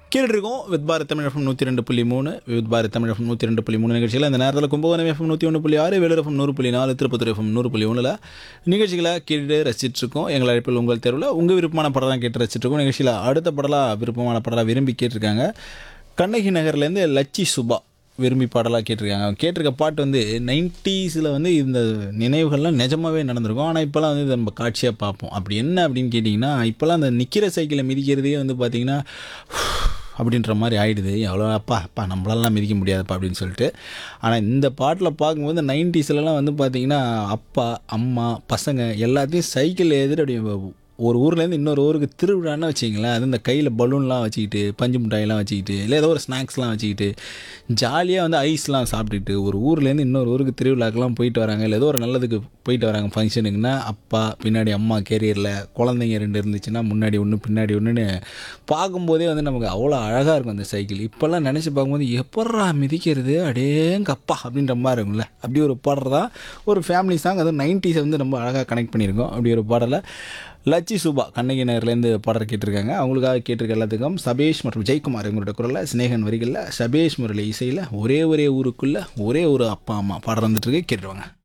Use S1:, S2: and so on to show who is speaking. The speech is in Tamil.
S1: கேட்டுட்டு இருக்கோம் வித் பாரத் தமிழ் எஃப்எம் நூற்றி ரெண்டு புள்ளி மூணு வித் பாரத் தமிழ் எஃப்எம் நூற்றி ரெண்டு புள்ளி மூணு நிகழ்ச்சியில் இந்த நேரத்தில் கும்பகோணம் எஃப்எம் நூற்றி ஒன்று புள்ளி ஆறு வேலூர் எஃப்எம் நூறு புள்ளி நாலு திருப்பத்தூர் எஃப்எம் நூறு புள்ளி ஒன்றில் நிகழ்ச்சிகளை கேட்டுட்டு ரசிச்சிட்டு இருக்கோம் எங்கள் அழைப்பில் உங்கள் தேர்வில் உங்கள் விருப்பமான படம் தான் கேட்டு ரசிச்சிட்டு இருக்கோம் நிகழ்ச்சியில் அடுத்த படலாக விருப்பமான படலாக விரும்பி கேட்டிருக்காங்க கண்ணகி நகர்லேருந்து லச்சி சுபா விரும்பி பாடலாக கேட்டிருக்காங்க அவங்க கேட்டிருக்க பாட்டு வந்து நைன்ட்டீஸில் வந்து இந்த நினைவுகள்லாம் நிஜமாவே நடந்திருக்கும் ஆனால் இப்போலாம் வந்து இதை நம்ம காட்சியாக பார்ப்போம் அப்படி என்ன அப்படின்னு கேட்டிங்கன்னா இப்போலாம் அந்த நிற்கிற சைக்கிளை மிதிக்கிறதே வந்து பார்த்திங்கன்னா அப்படின்ற மாதிரி ஆயிடுது எவ்வளோ அப்பா அப்பா நம்மளாலாம் மிதிக்க முடியாதுப்பா அப்படின்னு சொல்லிட்டு ஆனால் இந்த பாட்டில் பார்க்கும்போது நைன்டிஸ்லலாம் வந்து பார்த்திங்கன்னா அப்பா அம்மா பசங்க எல்லாத்தையும் சைக்கிள் ஏறிட்டு அப்படியே ஒரு ஊர்லேருந்து இன்னொரு ஊருக்கு திருவிழான்னு வச்சிங்களேன் அது இந்த கையில் பலூன்லாம் வச்சுக்கிட்டு பஞ்சு மிட்டாயெல்லாம் வச்சுக்கிட்டு இல்லை ஏதோ ஒரு ஸ்நாக்ஸ்லாம் வச்சுக்கிட்டு ஜாலியாக வந்து ஐஸ்லாம் சாப்பிட்டுட்டு ஒரு ஊர்லேருந்து இன்னொரு ஊருக்கு திருவிழாக்கெல்லாம் போயிட்டு வராங்க இல்லை ஏதோ ஒரு நல்லதுக்கு போயிட்டு வராங்க ஃபங்க்ஷனுக்குன்னா அப்பா பின்னாடி அம்மா கேரியரில் குழந்தைங்க ரெண்டு இருந்துச்சுன்னா முன்னாடி ஒன்று பின்னாடி ஒன்றுன்னு பார்க்கும்போதே வந்து நமக்கு அவ்வளோ அழகாக இருக்கும் அந்த சைக்கிள் இப்போல்லாம் நினச்சி பார்க்கும்போது எப்பட்றா மிதிக்கிறது அடேங்க அப்பா அப்படின்ற மாதிரி இருக்கும்ல அப்படி ஒரு பாடல் தான் ஒரு ஃபேமிலி சாங் அதுவும் நைன்டிஸை வந்து ரொம்ப அழகாக கனெக்ட் பண்ணியிருக்கோம் அப்படி ஒரு பாடலை லட்சி சுபா கண்ணகி நகர்லேருந்து பாடல் கேட்டிருக்காங்க அவங்களுக்காக கேட்டிருக்க எல்லாத்துக்கும் சபேஷ் மற்றும் ஜெயக்குமார் இவங்களோட குரலில் சிநேகன் வரிகளில் சபேஷ் முரளி இசையில் ஒரே ஒரே ஊருக்குள்ளே ஒரே ஒரு அப்பா அம்மா பாடல் வந்துட்டு இருக்கு கேட்டுருவாங்க